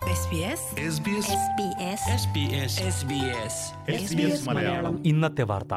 SBS SBS SBS Malayalam ഇന്നത്തെ വാർത്ത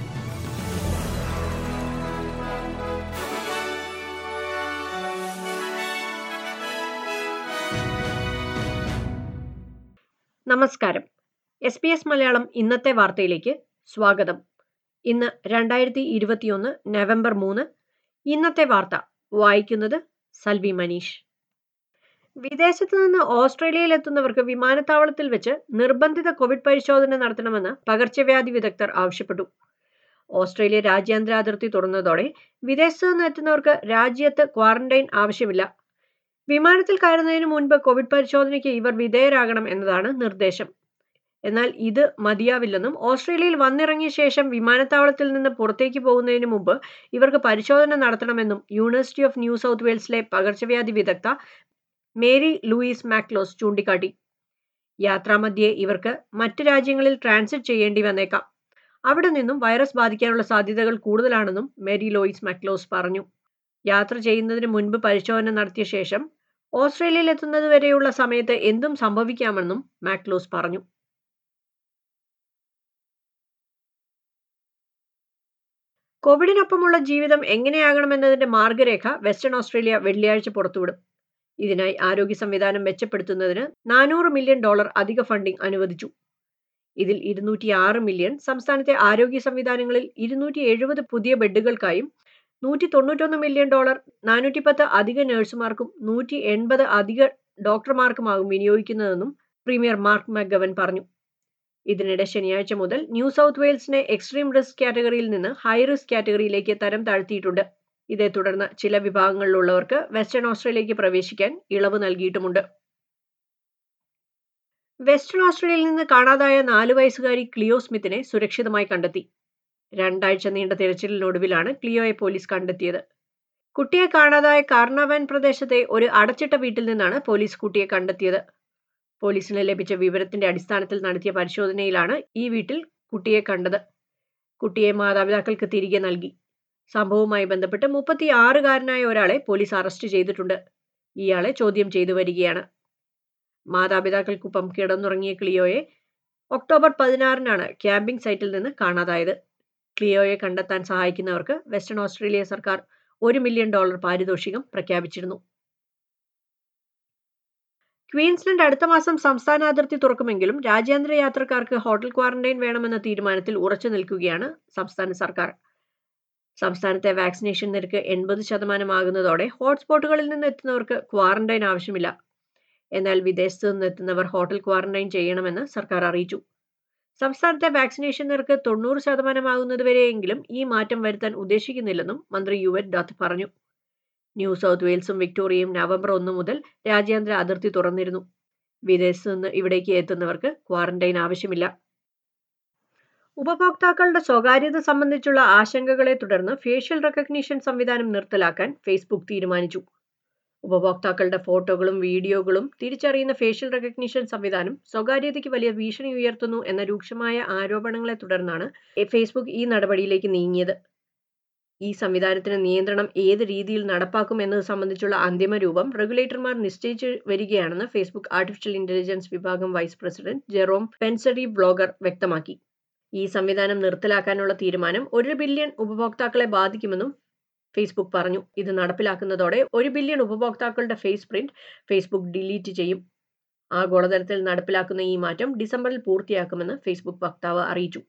നമസ്കാരം എസ് പി എസ് മലയാളം ഇന്നത്തെ വാർത്തയിലേക്ക് സ്വാഗതം ഇന്ന് രണ്ടായിരത്തി ഇരുപത്തിയൊന്ന് നവംബർ മൂന്ന് ഇന്നത്തെ വാർത്ത വായിക്കുന്നത് സൽവി മനീഷ് വിദേശത്തു നിന്ന് ഓസ്ട്രേലിയയിൽ എത്തുന്നവർക്ക് വിമാനത്താവളത്തിൽ വെച്ച് നിർബന്ധിത കോവിഡ് പരിശോധന നടത്തണമെന്ന് പകർച്ചവ്യാധി വിദഗ്ധർ ആവശ്യപ്പെട്ടു ഓസ്ട്രേലിയ രാജ്യാന്തര അതിർത്തി തുറന്നതോടെ വിദേശത്തു നിന്ന് എത്തുന്നവർക്ക് രാജ്യത്ത് ക്വാറന്റൈൻ ആവശ്യമില്ല വിമാനത്തിൽ കയറുന്നതിന് മുൻപ് കോവിഡ് പരിശോധനയ്ക്ക് ഇവർ വിധേയരാകണം എന്നതാണ് നിർദ്ദേശം എന്നാൽ ഇത് മതിയാവില്ലെന്നും ഓസ്ട്രേലിയയിൽ വന്നിറങ്ങിയ ശേഷം വിമാനത്താവളത്തിൽ നിന്ന് പുറത്തേക്ക് പോകുന്നതിന് മുമ്പ് ഇവർക്ക് പരിശോധന നടത്തണമെന്നും യൂണിവേഴ്സിറ്റി ഓഫ് ന്യൂ സൗത്ത് വെയിൽസിലെ പകർച്ചവ്യാധി വിദഗ്ധ മേരി ലൂയിസ് മാക്ലോസ് ചൂണ്ടിക്കാട്ടി യാത്രാമധ്യേ ഇവർക്ക് മറ്റ് രാജ്യങ്ങളിൽ ട്രാൻസിറ്റ് ചെയ്യേണ്ടി വന്നേക്കാം അവിടെ നിന്നും വൈറസ് ബാധിക്കാനുള്ള സാധ്യതകൾ കൂടുതലാണെന്നും മേരി ലോയിസ് മാക്ലോസ് പറഞ്ഞു യാത്ര ചെയ്യുന്നതിന് മുൻപ് പരിശോധന നടത്തിയ ശേഷം ഓസ്ട്രേലിയയിൽ എത്തുന്നത് വരെയുള്ള സമയത്ത് എന്തും സംഭവിക്കാമെന്നും മാക്ലോസ് പറഞ്ഞു കോവിഡിനൊപ്പമുള്ള ജീവിതം എങ്ങനെയാകണമെന്നതിന്റെ മാർഗരേഖ വെസ്റ്റേൺ ഓസ്ട്രേലിയ വെള്ളിയാഴ്ച പുറത്തുവിടും ഇതിനായി ആരോഗ്യ സംവിധാനം മെച്ചപ്പെടുത്തുന്നതിന് നാനൂറ് മില്യൺ ഡോളർ അധിക ഫണ്ടിംഗ് അനുവദിച്ചു ഇതിൽ ഇരുന്നൂറ്റി ആറ് മില്യൺ സംസ്ഥാനത്തെ ആരോഗ്യ സംവിധാനങ്ങളിൽ ഇരുന്നൂറ്റി എഴുപത് പുതിയ ബെഡുകൾക്കായും നൂറ്റി തൊണ്ണൂറ്റൊന്ന് മില്യൺ ഡോളർ നാനൂറ്റി പത്ത് അധിക നഴ്സുമാർക്കും നൂറ്റി എൺപത് അധിക ഡോക്ടർമാർക്കുമാകും വിനിയോഗിക്കുന്നതെന്നും പ്രീമിയർ മാർക്ക് മഗവൻ പറഞ്ഞു ഇതിനിടെ ശനിയാഴ്ച മുതൽ ന്യൂ സൗത്ത് വെയിൽസിനെ എക്സ്ട്രീം റിസ്ക് കാറ്റഗറിയിൽ നിന്ന് ഹൈ റിസ്ക് കാറ്റഗറിയിലേക്ക് തരം താഴ്ത്തിയിട്ടുണ്ട് ഇതേ തുടർന്ന് ചില വിഭാഗങ്ങളിലുള്ളവർക്ക് വെസ്റ്റേൺ ഓസ്ട്രേലിയയ്ക്ക് പ്രവേശിക്കാൻ ഇളവ് നൽകിയിട്ടുമുണ്ട് വെസ്റ്റേൺ ഓസ്ട്രേലിയയിൽ നിന്ന് കാണാതായ നാല് വയസ്സുകാരി ക്ലിയോ സ്മിത്തിനെ സുരക്ഷിതമായി കണ്ടെത്തി രണ്ടാഴ്ച നീണ്ട തിരച്ചിലിനൊടുവിലാണ് ക്ലിയോയെ പോലീസ് കണ്ടെത്തിയത് കുട്ടിയെ കാണാതായ കാർണവാൻ പ്രദേശത്തെ ഒരു അടച്ചിട്ട വീട്ടിൽ നിന്നാണ് പോലീസ് കുട്ടിയെ കണ്ടെത്തിയത് പോലീസിന് ലഭിച്ച വിവരത്തിന്റെ അടിസ്ഥാനത്തിൽ നടത്തിയ പരിശോധനയിലാണ് ഈ വീട്ടിൽ കുട്ടിയെ കണ്ടത് കുട്ടിയെ മാതാപിതാക്കൾക്ക് തിരികെ നൽകി സംഭവവുമായി ബന്ധപ്പെട്ട് മുപ്പത്തി ആറുകാരനായ ഒരാളെ പോലീസ് അറസ്റ്റ് ചെയ്തിട്ടുണ്ട് ഇയാളെ ചോദ്യം ചെയ്തു വരികയാണ് മാതാപിതാക്കൾക്കൊപ്പം കിടന്നുറങ്ങിയ ക്ലിയോയെ ഒക്ടോബർ പതിനാറിനാണ് ക്യാമ്പിംഗ് സൈറ്റിൽ നിന്ന് കാണാതായത് ക്ലിയോയെ കണ്ടെത്താൻ സഹായിക്കുന്നവർക്ക് വെസ്റ്റേൺ ഓസ്ട്രേലിയ സർക്കാർ ഒരു മില്യൺ ഡോളർ പാരിതോഷികം പ്രഖ്യാപിച്ചിരുന്നു ക്വീൻസ്ലൻഡ് അടുത്ത മാസം സംസ്ഥാന അതിർത്തി തുറക്കുമെങ്കിലും രാജ്യാന്തര യാത്രക്കാർക്ക് ഹോട്ടൽ ക്വാറന്റൈൻ വേണമെന്ന തീരുമാനത്തിൽ ഉറച്ചു നിൽക്കുകയാണ് സംസ്ഥാന സർക്കാർ സംസ്ഥാനത്തെ വാക്സിനേഷൻ നിരക്ക് എൺപത് ശതമാനമാകുന്നതോടെ ഹോട്ട്സ്പോട്ടുകളിൽ നിന്ന് എത്തുന്നവർക്ക് ക്വാറന്റൈൻ ആവശ്യമില്ല എന്നാൽ വിദേശത്തു നിന്ന് എത്തുന്നവർ ഹോട്ടൽ ക്വാറന്റൈൻ ചെയ്യണമെന്ന് സർക്കാർ അറിയിച്ചു സംസ്ഥാനത്തെ വാക്സിനേഷൻ നിരക്ക് തൊണ്ണൂറ് ശതമാനമാകുന്നതുവരെയെങ്കിലും ഈ മാറ്റം വരുത്താൻ ഉദ്ദേശിക്കുന്നില്ലെന്നും മന്ത്രി യുവറ്റ് ഡത്ത് പറഞ്ഞു ന്യൂ സൗത്ത് വെയിൽസും വിക്ടോറിയയും നവംബർ ഒന്ന് മുതൽ രാജ്യാന്തര അതിർത്തി തുറന്നിരുന്നു വിദേശത്തു നിന്ന് ഇവിടേക്ക് എത്തുന്നവർക്ക് ക്വാറന്റൈൻ ആവശ്യമില്ല ഉപഭോക്താക്കളുടെ സ്വകാര്യത സംബന്ധിച്ചുള്ള ആശങ്കകളെ തുടർന്ന് ഫേഷ്യൽ റെക്കഗ്നീഷൻ സംവിധാനം നിർത്തലാക്കാൻ ഫേസ്ബുക്ക് തീരുമാനിച്ചു ഉപഭോക്താക്കളുടെ ഫോട്ടോകളും വീഡിയോകളും തിരിച്ചറിയുന്ന ഫേഷ്യൽ റെക്കഗ്നീഷൻ സംവിധാനം സ്വകാര്യതയ്ക്ക് വലിയ ഭീഷണി ഉയർത്തുന്നു എന്ന രൂക്ഷമായ ആരോപണങ്ങളെ തുടർന്നാണ് ഫേസ്ബുക്ക് ഈ നടപടിയിലേക്ക് നീങ്ങിയത് ഈ സംവിധാനത്തിന് നിയന്ത്രണം ഏത് രീതിയിൽ നടപ്പാക്കും എന്നത് സംബന്ധിച്ചുള്ള അന്തിമ രൂപം റെഗുലേറ്റർമാർ നിശ്ചയിച്ചു വരികയാണെന്ന് ഫേസ്ബുക്ക് ആർട്ടിഫിഷ്യൽ ഇന്റലിജൻസ് വിഭാഗം വൈസ് പ്രസിഡന്റ് ജെറോം പെൻസറി വ്ലോഗർ വ്യക്തമാക്കി ഈ സംവിധാനം നിർത്തലാക്കാനുള്ള തീരുമാനം ഒരു ബില്യൺ ഉപഭോക്താക്കളെ ബാധിക്കുമെന്നും ഫേസ്ബുക്ക് പറഞ്ഞു ഇത് നടപ്പിലാക്കുന്നതോടെ ഒരു ബില്യൺ ഉപഭോക്താക്കളുടെ ഫേസ് പ്രിന്റ് ഫേസ്ബുക്ക് ഡിലീറ്റ് ചെയ്യും ആഗോളതലത്തിൽ നടപ്പിലാക്കുന്ന ഈ മാറ്റം ഡിസംബറിൽ പൂർത്തിയാക്കുമെന്ന് ഫേസ്ബുക്ക് വക്താവ് അറിയിച്ചു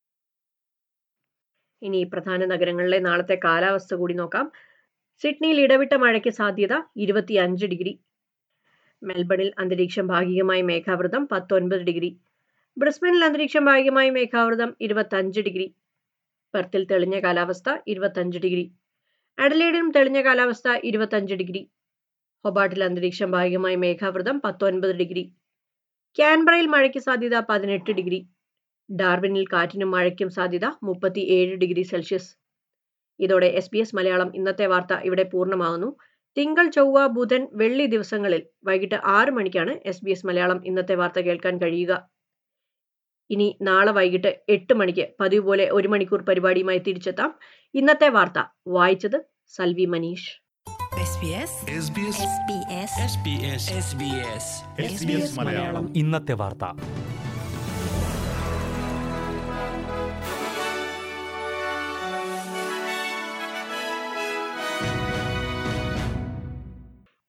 ഇനി പ്രധാന നഗരങ്ങളിലെ നാളത്തെ കാലാവസ്ഥ കൂടി നോക്കാം സിഡ്നിയിൽ ഇടവിട്ട മഴയ്ക്ക് സാധ്യത ഇരുപത്തിയഞ്ച് ഡിഗ്രി മെൽബണിൽ അന്തരീക്ഷം ഭാഗികമായി മേഘാവൃതം പത്തൊൻപത് ഡിഗ്രി ബ്രിസ്ബനിൽ അന്തരീക്ഷം ഭാഗികമായി മേഘാവൃതം ഇരുപത്തഞ്ച് ഡിഗ്രി പെർത്തിൽ തെളിഞ്ഞ കാലാവസ്ഥ ഇരുപത്തഞ്ച് ഡിഗ്രി അഡലേഡിലും തെളിഞ്ഞ കാലാവസ്ഥ ഇരുപത്തഞ്ച് ഡിഗ്രി ഹൊബാട്ടിൽ അന്തരീക്ഷം ഭാഗികമായി മേഘാവൃതം പത്തൊൻപത് ഡിഗ്രി ക്യാൻബറയിൽ മഴയ്ക്ക് സാധ്യത പതിനെട്ട് ഡിഗ്രി ഡാർവിനിൽ കാറ്റിനും മഴയ്ക്കും സാധ്യത മുപ്പത്തി ഏഴ് ഡിഗ്രി സെൽഷ്യസ് ഇതോടെ എസ് ബി എസ് മലയാളം ഇന്നത്തെ വാർത്ത ഇവിടെ പൂർണ്ണമാകുന്നു തിങ്കൾ ചൊവ്വ ബുധൻ വെള്ളി ദിവസങ്ങളിൽ വൈകിട്ട് ആറ് മണിക്കാണ് എസ് ബി എസ് മലയാളം ഇന്നത്തെ വാർത്ത കേൾക്കാൻ കഴിയുക ഇനി നാളെ വൈകിട്ട് എട്ട് മണിക്ക് പതിവ് പോലെ ഒരു മണിക്കൂർ പരിപാടിയുമായി തിരിച്ചെത്താം ഇന്നത്തെ വാർത്ത വായിച്ചത് Salvi Manish SBS SBS SBS SBS SBS Malayalam ഇന്നത്തെ വാർത്ത